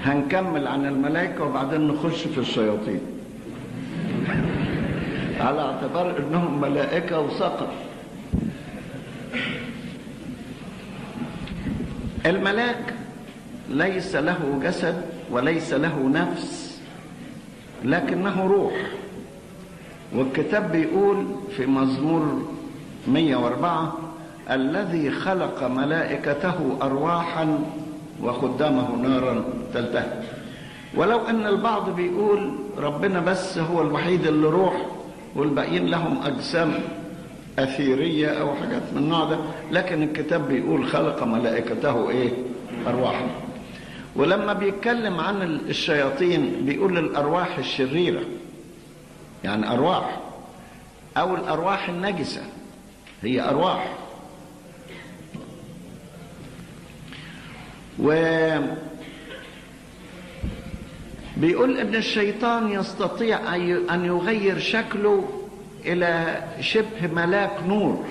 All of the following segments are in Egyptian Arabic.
هنكمل عن الملائكة وبعدين نخش في الشياطين على اعتبار انهم ملائكة وسقط الملاك ليس له جسد وليس له نفس لكنه روح والكتاب بيقول في مزمور 104 الذي خلق ملائكته أرواحا وخدامه نارا تلتهب ولو أن البعض بيقول ربنا بس هو الوحيد اللي روح والباقيين لهم أجسام أثيرية أو حاجات من النوع ده لكن الكتاب بيقول خلق ملائكته إيه أرواحا ولما بيتكلم عن الشياطين بيقول الأرواح الشريرة يعني أرواح أو الأرواح النجسة هي أرواح و بيقول ان الشيطان يستطيع ان يغير شكله الى شبه ملاك نور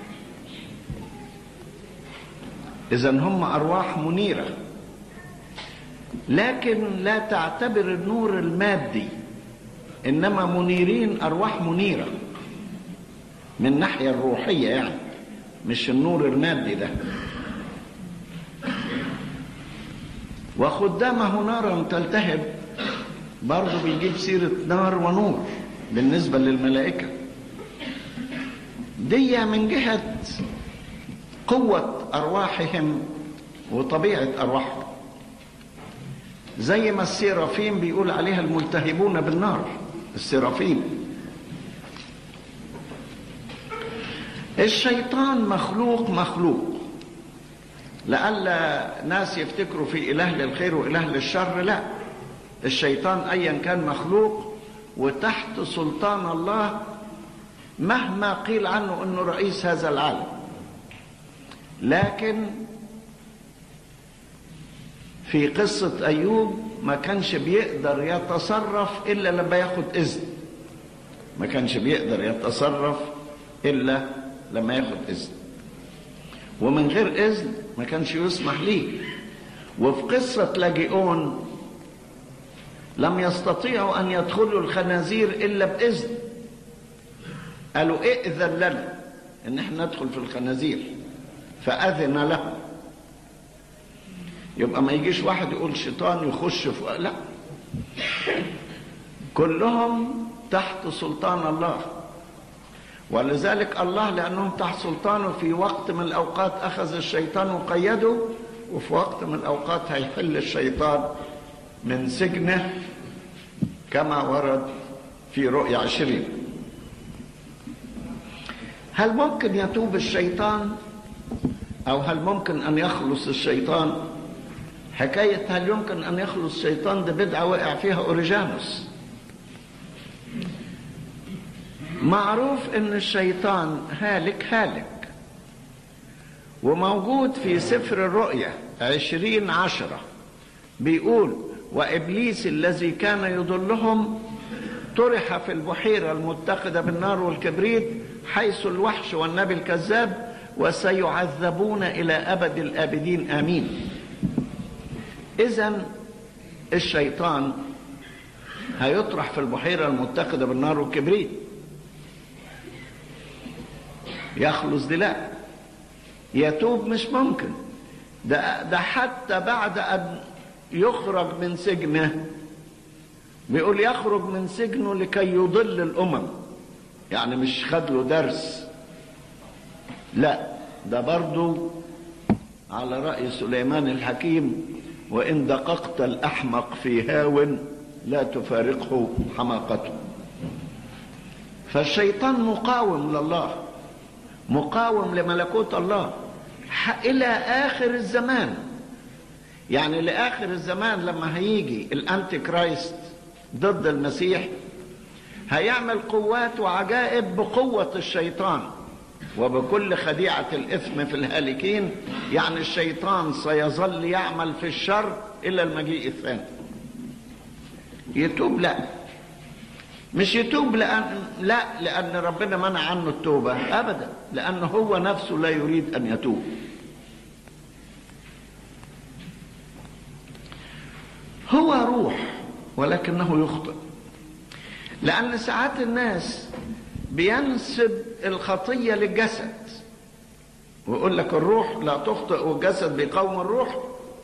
اذا هم ارواح منيره لكن لا تعتبر النور المادي انما منيرين ارواح منيره من الناحيه الروحيه يعني مش النور المادي ده وخدامه نارا تلتهب برضه بيجيب سيرة نار ونور بالنسبة للملائكة دي من جهة قوة أرواحهم وطبيعة أرواحهم زي ما السيرافيم بيقول عليها الملتهبون بالنار السيرافيم الشيطان مخلوق مخلوق لألا ناس يفتكروا في إله للخير وإله للشر لا الشيطان أيا كان مخلوق وتحت سلطان الله مهما قيل عنه أنه رئيس هذا العالم لكن في قصة أيوب ما كانش بيقدر يتصرف إلا لما ياخد إذن ما كانش بيقدر يتصرف إلا لما ياخد إذن ومن غير إذن ما كانش يسمح ليه وفي قصة لاجئون لم يستطيعوا أن يدخلوا الخنازير إلا بإذن قالوا ائذن لنا إن احنا ندخل في الخنازير فأذن لهم يبقى ما يجيش واحد يقول شيطان يخش في لا كلهم تحت سلطان الله ولذلك الله لأنهم تحت سلطانه في وقت من الأوقات أخذ الشيطان وقيده وفي وقت من الأوقات هيحل الشيطان من سجنه كما ورد في رؤيا عشرين هل ممكن يتوب الشيطان أو هل ممكن أن يخلص الشيطان حكاية هل يمكن أن يخلص الشيطان ده بدعة وقع فيها أوريجانوس معروف ان الشيطان هالك هالك وموجود في سفر الرؤيا عشرين عشرة بيقول وإبليس الذي كان يضلهم طرح في البحيرة المتخذة بالنار والكبريت حيث الوحش والنبي الكذاب وسيعذبون إلى أبد الآبدين آمين إذا الشيطان هيطرح في البحيرة المتخذة بالنار والكبريت يخلص دي لا يتوب مش ممكن ده, ده حتى بعد أن يخرج من سجنه بيقول يخرج من سجنه لكي يضل الأمم يعني مش خد له درس لا ده برضو على رأي سليمان الحكيم وإن دققت الأحمق في هاو لا تفارقه حماقته فالشيطان مقاوم لله مقاوم لملكوت الله إلى آخر الزمان يعني لآخر الزمان لما هيجي الأنتي كرايست ضد المسيح هيعمل قوات وعجائب بقوة الشيطان وبكل خديعة الإثم في الهالكين يعني الشيطان سيظل يعمل في الشر إلى المجيء الثاني يتوب لا مش يتوب لأن لا لأن ربنا منع عنه التوبة أبدا لأن هو نفسه لا يريد أن يتوب هو روح ولكنه يخطئ لأن ساعات الناس بينسب الخطية للجسد ويقول لك الروح لا تخطئ والجسد بيقاوم الروح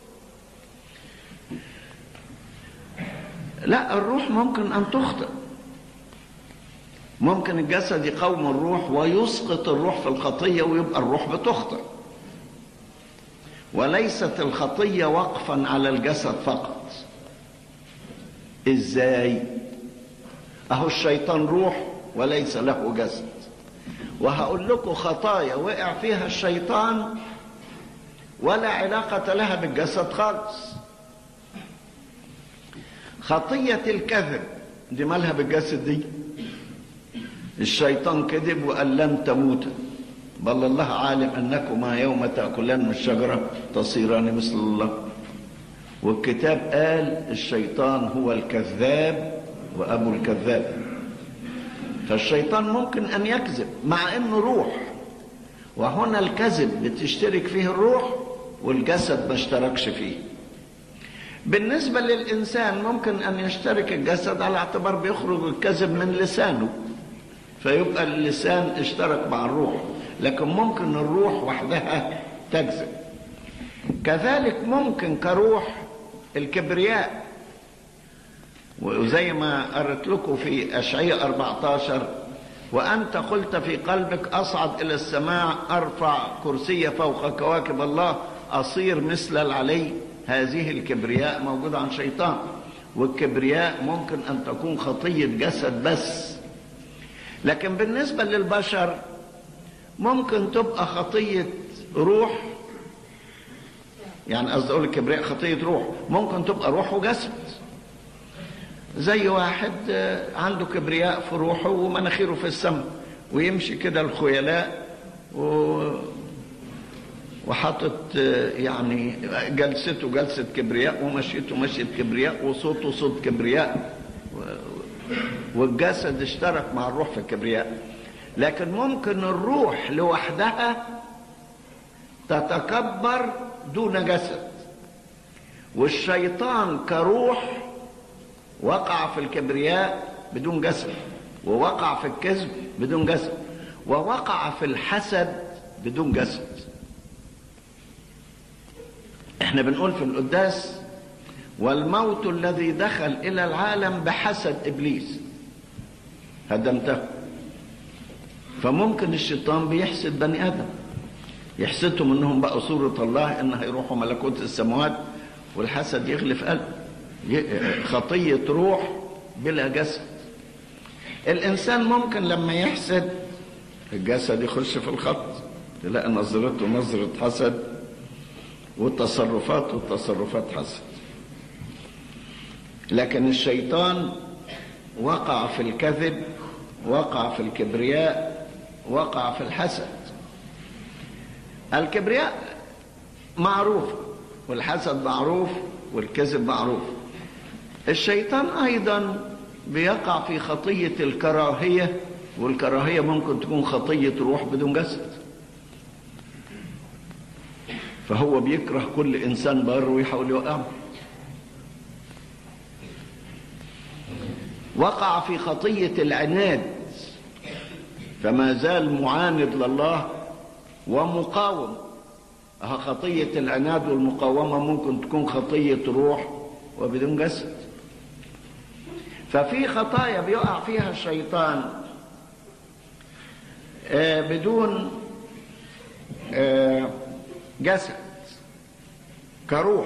لا الروح ممكن أن تخطئ ممكن الجسد يقاوم الروح ويسقط الروح في الخطية ويبقى الروح بتخطئ وليست الخطية وقفا على الجسد فقط ازاي اهو الشيطان روح وليس له جسد وهقول لكم خطايا وقع فيها الشيطان ولا علاقة لها بالجسد خالص خطية الكذب دي مالها بالجسد دي الشيطان كذب وقال لن تموت بل الله عالم انكما يوم تاكلان من الشجره تصيران مثل الله والكتاب قال الشيطان هو الكذاب وابو الكذاب فالشيطان ممكن ان يكذب مع انه روح وهنا الكذب بتشترك فيه الروح والجسد ما اشتركش فيه بالنسبة للإنسان ممكن أن يشترك الجسد على اعتبار بيخرج الكذب من لسانه فيبقى اللسان اشترك مع الروح لكن ممكن الروح وحدها تكذب كذلك ممكن كروح الكبرياء وزي ما قرأت لكم في أشعية 14 وأنت قلت في قلبك أصعد إلى السماء أرفع كرسي فوق كواكب الله أصير مثل العلي هذه الكبرياء موجودة عن شيطان والكبرياء ممكن أن تكون خطية جسد بس لكن بالنسبة للبشر ممكن تبقى خطية روح يعني قصدي أقول الكبرياء خطية روح ممكن تبقى روح وجسد زي واحد عنده كبرياء في روحه ومناخيره في السماء ويمشي كده الخيلاء و... وحاطط يعني جلسته جلسة كبرياء ومشيته مشية كبرياء وصوته صوت كبرياء والجسد اشترك مع الروح في الكبرياء لكن ممكن الروح لوحدها تتكبر دون جسد والشيطان كروح وقع في الكبرياء بدون جسد ووقع في الكذب بدون جسد ووقع في الحسد بدون جسد احنا بنقول في القداس والموت الذي دخل الى العالم بحسد ابليس هدمته فممكن الشيطان بيحسد بني ادم يحسدهم انهم بقوا صورة الله ان هيروحوا ملكوت السماوات والحسد يغلف قلب خطية روح بلا جسد الانسان ممكن لما يحسد الجسد يخش في الخط تلاقي نظرته نظرة حسد والتصرفات والتصرفات حسد لكن الشيطان وقع في الكذب وقع في الكبرياء وقع في الحسد الكبرياء معروف والحسد معروف والكذب معروف الشيطان ايضا بيقع في خطيه الكراهيه والكراهيه ممكن تكون خطيه روح بدون جسد فهو بيكره كل انسان بر ويحاول يوقعه وقع في خطيه العناد فما زال معاند لله ومقاوم اه خطيه العناد والمقاومه ممكن تكون خطيه روح وبدون جسد ففي خطايا بيقع فيها الشيطان آه بدون آه جسد كروح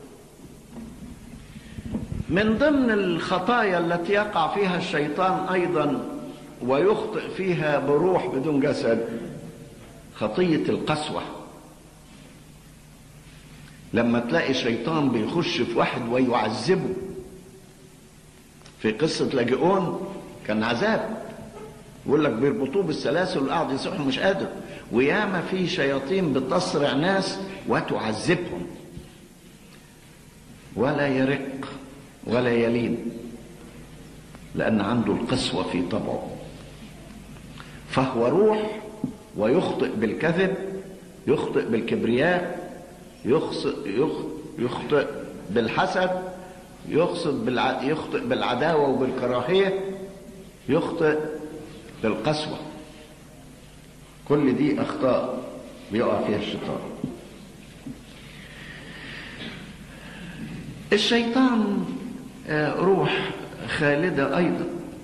من ضمن الخطايا التي يقع فيها الشيطان ايضا ويخطئ فيها بروح بدون جسد خطيه القسوه لما تلاقي شيطان بيخش في واحد ويعذبه في قصة لاجئون كان عذاب يقول لك بيربطوه بالسلاسل وقعد يصح مش قادر وياما في شياطين بتصرع ناس وتعذبهم ولا يرق ولا يلين لأن عنده القسوة في طبعه فهو روح ويخطئ بالكذب يخطئ بالكبرياء يخطئ, يخطئ بالحسد يقصد بالع... يخطئ بالعداوة وبالكراهية يخطئ بالقسوة كل دي أخطاء بيقع فيها الشيطان الشيطان روح خالدة أيضا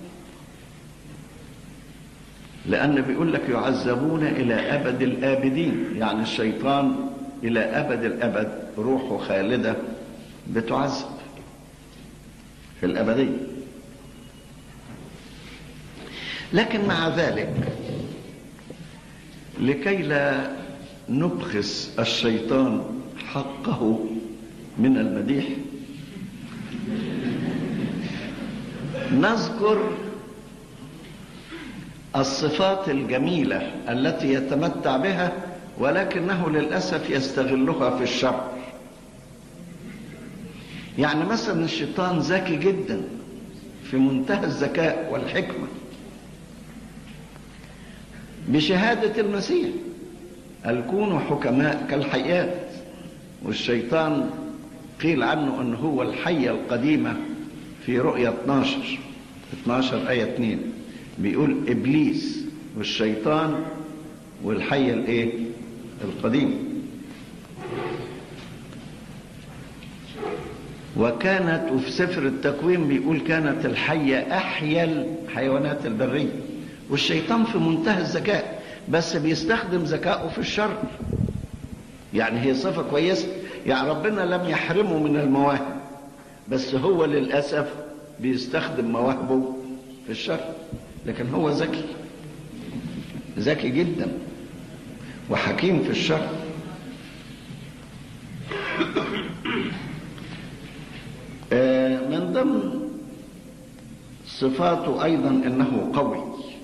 لأن بيقول لك يعذبون إلى أبد الآبدين يعني الشيطان إلى أبد الأبد روحه خالدة بتعذب في الأبدية لكن مع ذلك لكي لا نبخس الشيطان حقه من المديح نذكر الصفات الجميلة التي يتمتع بها ولكنه للأسف يستغلها في الشر يعني مثلا الشيطان ذكي جدا في منتهى الذكاء والحكمة بشهادة المسيح الكونوا حكماء كالحيات والشيطان قيل عنه أنه هو الحية القديمة في رؤية 12 12 آية 2 بيقول إبليس والشيطان والحية الإيه؟ القديمة وكانت وفي سفر التكوين بيقول كانت الحية أحيا الحيوانات البرية والشيطان في منتهى الذكاء بس بيستخدم ذكائه في الشر يعني هي صفة كويسة يعني ربنا لم يحرمه من المواهب بس هو للأسف بيستخدم مواهبه في الشر لكن هو ذكي ذكي جدا وحكيم في الشر من ضمن صفاته أيضا أنه قوي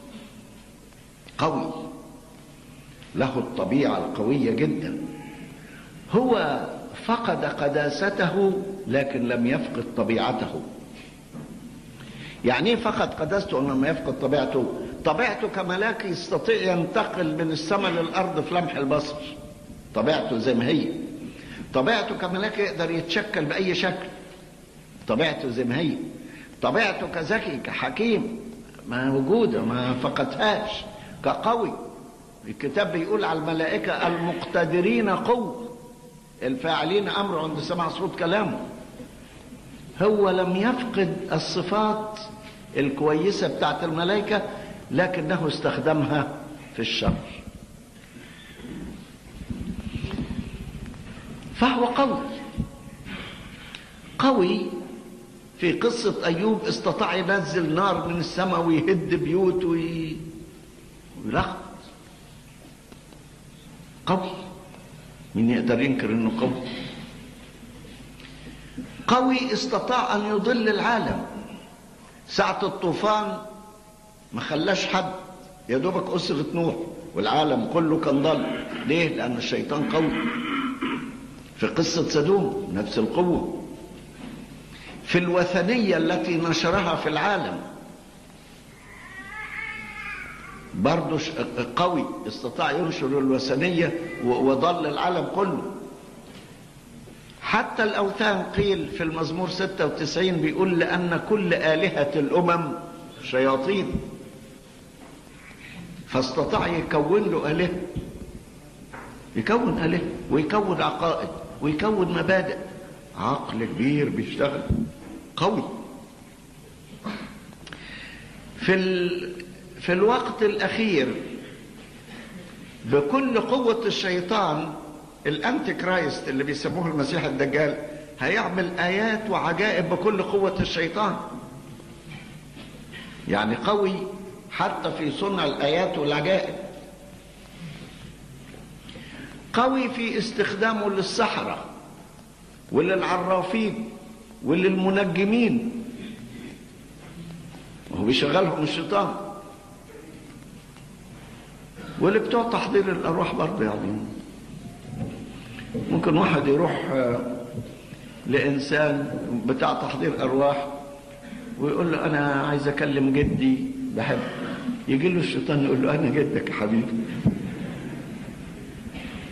قوي له الطبيعة القوية جدا هو فقد قداسته لكن لم يفقد طبيعته يعني ايه فقد قداسته لما يفقد طبيعته طبيعته كملاك يستطيع ينتقل من السماء للارض في لمح البصر طبيعته زي ما هي طبيعته كملاك يقدر يتشكل باي شكل طبيعته زي ما هي طبيعته كذكي كحكيم ما موجوده ما فقدهاش كقوي الكتاب بيقول على الملائكه المقتدرين قوه الفاعلين امر عند سمع صوت كلامه هو لم يفقد الصفات الكويسه بتاعت الملائكه لكنه استخدمها في الشر فهو قوي قوي في قصة أيوب استطاع ينزل نار من السماء ويهد بيوت وي... ويلخبط قوي مين يقدر ينكر انه قوي قوي استطاع ان يضل العالم ساعة الطوفان ما خلاش حد يا دوبك أسرة نوح والعالم كله كان ضل ليه؟ لأن الشيطان قوي في قصة سدوم نفس القوة في الوثنية التي نشرها في العالم برضه قوي استطاع ينشر الوثنية وضل العالم كله حتى الأوثان قيل في المزمور 96 بيقول لأن كل آلهة الأمم شياطين فاستطاع يكون له آلهة يكون آلهة ويكون عقائد ويكون مبادئ عقل كبير بيشتغل قوي في ال... في الوقت الأخير بكل قوة الشيطان الأنتي كرايست اللي بيسموه المسيح الدجال هيعمل آيات وعجائب بكل قوة الشيطان يعني قوي حتى في صنع الآيات والعجائب قوي في استخدامه للسحرة وللعرافين وللمنجمين وهو بيشغلهم الشيطان واللي بتوع تحضير الارواح برضه يعني ممكن واحد يروح لانسان بتاع تحضير ارواح ويقول له انا عايز اكلم جدي بحب يجي له الشيطان يقول له انا جدك يا حبيبي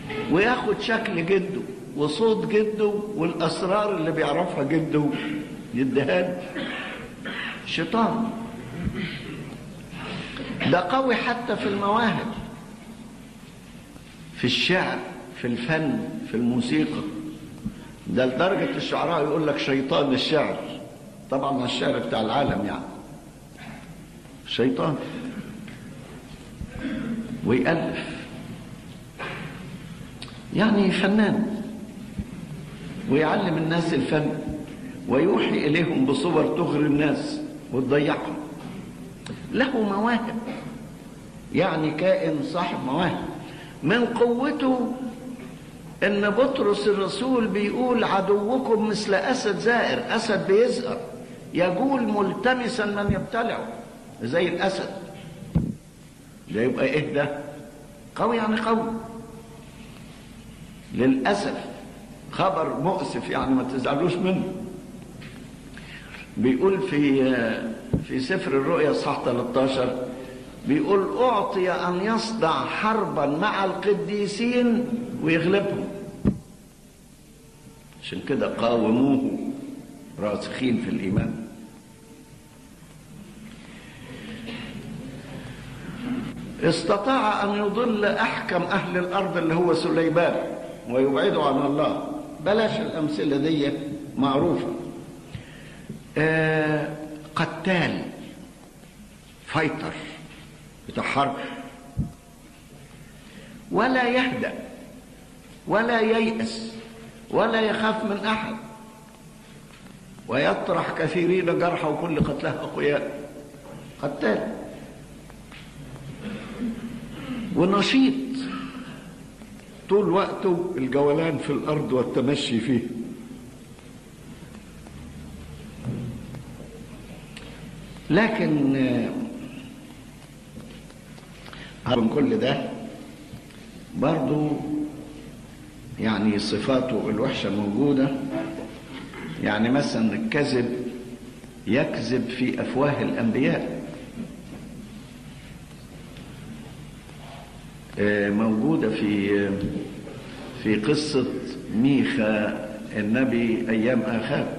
وياخد شكل جده وصوت جده والاسرار اللي بيعرفها جده يديها شيطان ده قوي حتى في المواهب في الشعر في الفن في الموسيقى ده لدرجة الشعراء يقول لك شيطان الشعر طبعا الشعر بتاع العالم يعني شيطان ويألف يعني فنان ويعلم الناس الفن ويوحي إليهم بصور تغري الناس وتضيعهم له مواهب يعني كائن صاحب مواهب من قوته ان بطرس الرسول بيقول عدوكم مثل اسد زائر اسد بيزهر يجول ملتمسا من يبتلعه زي الاسد ده يبقى ايه ده قوي يعني قوي للاسف خبر مؤسف يعني ما تزعلوش منه بيقول في في سفر الرؤيا صح 13 بيقول اعطي ان يصدع حربا مع القديسين ويغلبهم عشان كده قاوموه راسخين في الايمان استطاع ان يضل احكم اهل الارض اللي هو سليمان ويبعده عن الله بلاش الامثله دي معروفه آه قتال فايتر بتاع حرب ولا يهدأ ولا ييأس ولا يخاف من أحد ويطرح كثيرين جرحى وكل قتله أقوياء قتال ونشيط طول وقته الجولان في الأرض والتمشي فيه لكن من كل ده برضو يعني صفاته الوحشة موجودة يعني مثلا الكذب يكذب في أفواه الأنبياء موجودة في في قصة ميخا النبي أيام آخاب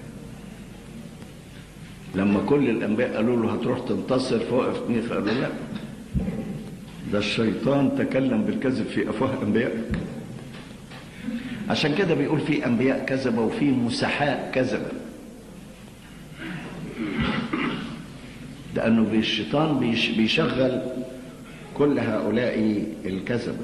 لما كل الأنبياء قالوا له هتروح تنتصر فوقف ميخا قال له لا ده الشيطان تكلم بالكذب في أفواه أنبيائك عشان كده بيقول في أنبياء كذبة وفي مسحاء كذبة لأنه الشيطان بيشغل كل هؤلاء الكذبة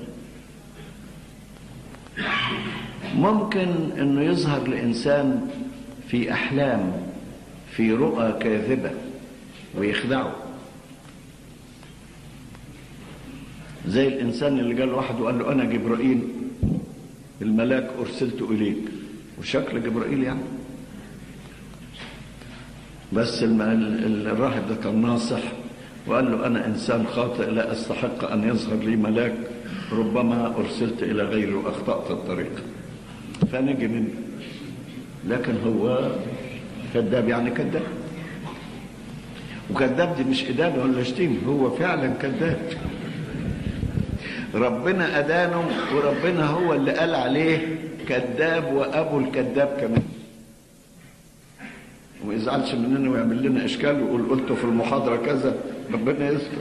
ممكن أنه يظهر لإنسان في أحلام في رؤى كاذبة ويخدعه زي الإنسان اللي قال واحد وقال له أنا جبرائيل الملاك أرسلت إليك وشكل جبرائيل يعني بس الراهب ده كان ناصح وقال له أنا إنسان خاطئ لا أستحق أن يظهر لي ملاك ربما أرسلت إلى غيري وأخطأت الطريق فنجي منه لكن هو كذاب يعني كذاب وكذاب دي مش إدانة ولا شتيمة هو فعلا كذاب ربنا أدانه وربنا هو اللي قال عليه كذاب وأبو الكذاب كمان وما يزعلش مننا ويعمل لنا إشكال ويقول قلت في المحاضرة كذا ربنا يستر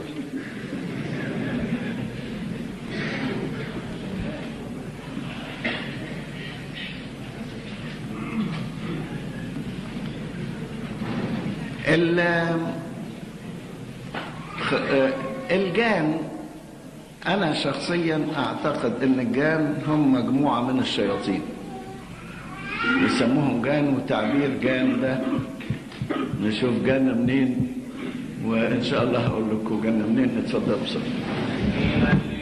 الجان أنا شخصيا أعتقد أن الجان هم مجموعة من الشياطين يسموهم جان وتعبير جان ده نشوف جانا منين وإن شاء الله هقول لكم جانا منين اتفضلوا بصراحة